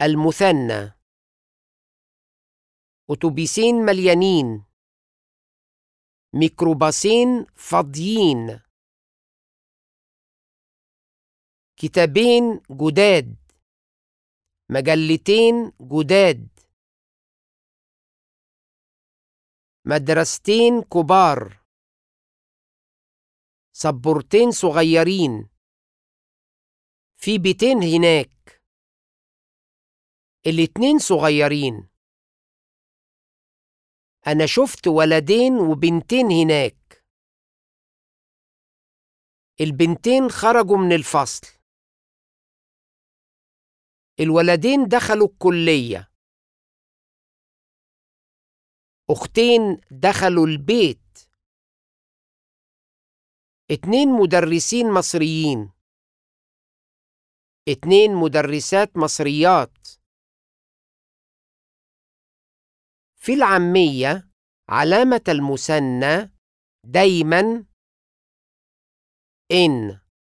المثنى أتوبيسين مليانين ميكروباصين فاضيين كتابين جداد مجلتين جداد مدرستين كبار سبورتين صغيرين في بيتين هناك الاتنين صغيرين أنا شفت ولدين وبنتين هناك البنتين خرجوا من الفصل الولدين دخلوا الكلية أختين دخلوا البيت اتنين مدرسين مصريين اتنين مدرسات مصريات في العامية علامة المثنى دايما إن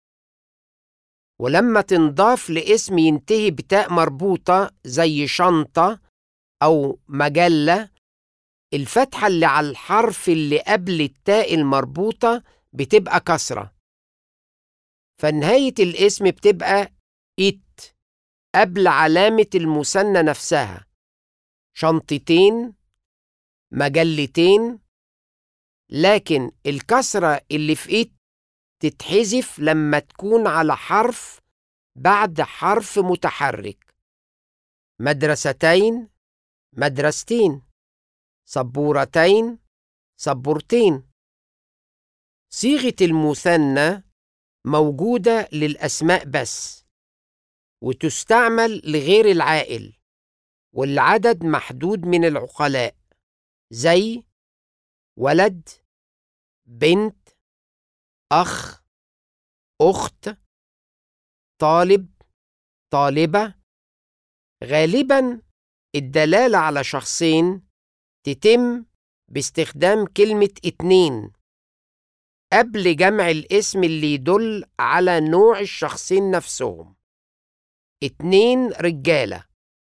ولما تنضاف لاسم ينتهي بتاء مربوطة زي شنطة أو مجلة الفتحة اللي على الحرف اللي قبل التاء المربوطة بتبقى كسرة فنهاية الاسم بتبقى إت قبل علامة المثنى نفسها شنطتين مجلتين لكن الكسرة اللي في إت تتحذف لما تكون على حرف بعد حرف متحرك مدرستين مدرستين سبورتين سبورتين صيغة المثنى موجودة للأسماء بس وتستعمل لغير العائل والعدد محدود من العقلاء زي ولد بنت أخ أخت طالب طالبة غالبا الدلالة على شخصين تتم باستخدام كلمة اتنين قبل جمع الاسم اللي يدل على نوع الشخصين نفسهم اتنين رجالة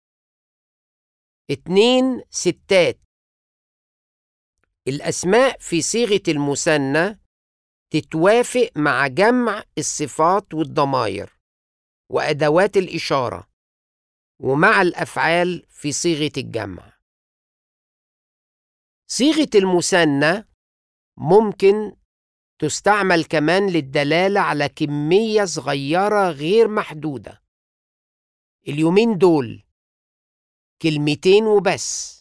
اتنين ستات الأسماء في صيغة المثنى تتوافق مع جمع الصفات والضمائر وأدوات الإشارة ومع الأفعال في صيغة الجمع صيغة المثنى ممكن تستعمل كمان للدلالة على كمية صغيرة غير محدودة اليومين دول كلمتين وبس